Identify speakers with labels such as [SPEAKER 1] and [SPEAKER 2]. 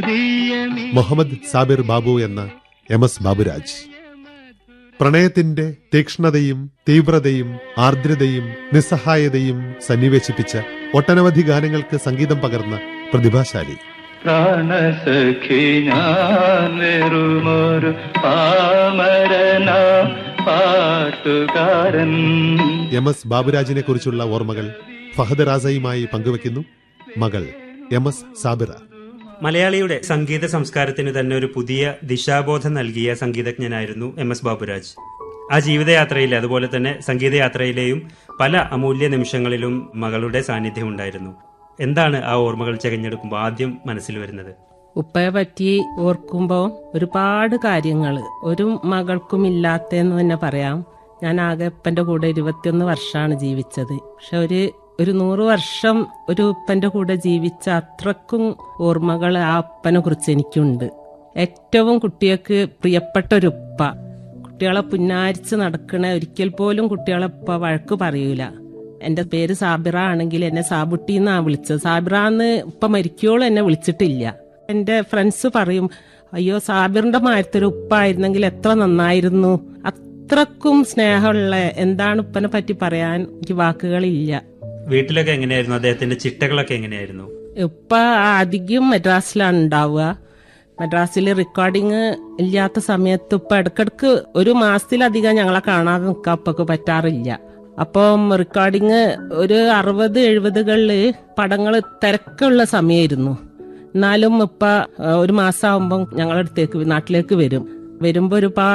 [SPEAKER 1] മുഹമ്മദ് സാബിർ ബാബു എന്ന M S Baburaj പ്രണയത്തിന്റെ തീക്ഷ്ണതയും തീവ്രതയും ആർദ്രതയും നിസ്സഹായതയും സന്നിവേശിപ്പിച്ച ഒട്ടനവധി ഗാനങ്ങൾക്ക് സംഗീതം പകർന്ന പ്രതിഭാശാലി
[SPEAKER 2] പ്രാണസഖി ഞാൻ വെറുമൊരു പാമരന പാട്ടുകാരൻ
[SPEAKER 1] എം എസ് ബാബുരാജിനെ കുറിച്ചുള്ള ഓർമ്മകൾ ഫഹദ് റാസയുമായി പങ്കുവെക്കുന്നു മകൾ എം എസ് സാബിറ
[SPEAKER 3] മലയാളിയുടെ സംഗീത സംസ്കാരത്തിന് തന്നെ ഒരു പുതിയ ദിശാബോധം നൽകിയ സംഗീതജ്ഞനായിരുന്നു എം എസ് ബാബുരാജ് ആ ജീവിതയാത്രയിലെ അതുപോലെ തന്നെ സംഗീതയാത്രയിലെയും പല അമൂല്യ നിമിഷങ്ങളിലും മകളുടെ സാന്നിധ്യം ഉണ്ടായിരുന്നു എന്താണ് ആ ഓർമ്മകൾ ചകഞ്ഞെടുക്കുമ്പോൾ ആദ്യം മനസ്സിൽ വരുന്നത്
[SPEAKER 4] ഉപ്പയെ പറ്റി ഓർക്കുമ്പോൾ ഒരുപാട് കാര്യങ്ങൾ ഒരു മകൾക്കും ഇല്ലാത്തതെന്ന് തന്നെ പറയാം ഞാൻ ആകെ ഉപ്പന്റെ കൂടെ ഇരുപത്തിയൊന്ന് വർഷമാണ് ജീവിച്ചത് പക്ഷെ ഒരു ഒരു നൂറ് വർഷം ഒരു ഉപ്പന്റെ കൂടെ ജീവിച്ച അത്രക്കും ഓർമ്മകൾ ആ ഉപ്പനെ കുറിച്ച് എനിക്കുണ്ട് ഏറ്റവും കുട്ടികൾക്ക് പ്രിയപ്പെട്ട ഒരു ഉപ്പ കുട്ടികളെ പുന്നാരിച്ച് നടക്കണ ഒരിക്കൽ പോലും കുട്ടികളെ ഉപ്പ വഴക്ക് പറയൂല എന്റെ പേര് സാബിറ ആണെങ്കിൽ എന്നെ സാബുട്ടി എന്നാ വിളിച്ചത് സാബിറ എന്ന് ഇപ്പൊ മരിക്കോളം എന്നെ വിളിച്ചിട്ടില്ല എന്റെ ഫ്രണ്ട്സ് പറയും അയ്യോ സാബിറിന്റെ മാരത്തൊരു ഉപ്പായിരുന്നെങ്കിൽ എത്ര നന്നായിരുന്നു അത്രക്കും സ്നേഹമുള്ള എന്താണ് ഉപ്പനെ പറ്റി പറയാൻ എനിക്ക് വാക്കുകളില്ല
[SPEAKER 3] വീട്ടിലൊക്കെ എങ്ങനെയായിരുന്നു അദ്ദേഹത്തിന്റെ ചിട്ടകളൊക്കെ എങ്ങനെയായിരുന്നു
[SPEAKER 4] ഉപ്പ അധികം മദ്രാസിലാണ് ഉണ്ടാവുക മദ്രാസിൽ റെക്കോർഡിങ് ഇല്ലാത്ത സമയത്ത് ഇപ്പൊ ഇടക്കിടക്ക് ഒരു മാസത്തിലധികം ഞങ്ങളെ കാണാതെ നിൽക്കാൻ ഉപ്പക്ക് പറ്റാറില്ല അപ്പം റെക്കോർഡിങ് ഒരു അറുപത് എഴുപതുകളില് പടങ്ങൾ തിരക്കുള്ള സമയമായിരുന്നു എന്നാലും ഇപ്പ ഒരു മാസം ആകുമ്പം ഞങ്ങളടുത്തേക്ക് നാട്ടിലേക്ക് വരും വരുമ്പോ ഒരുപാട്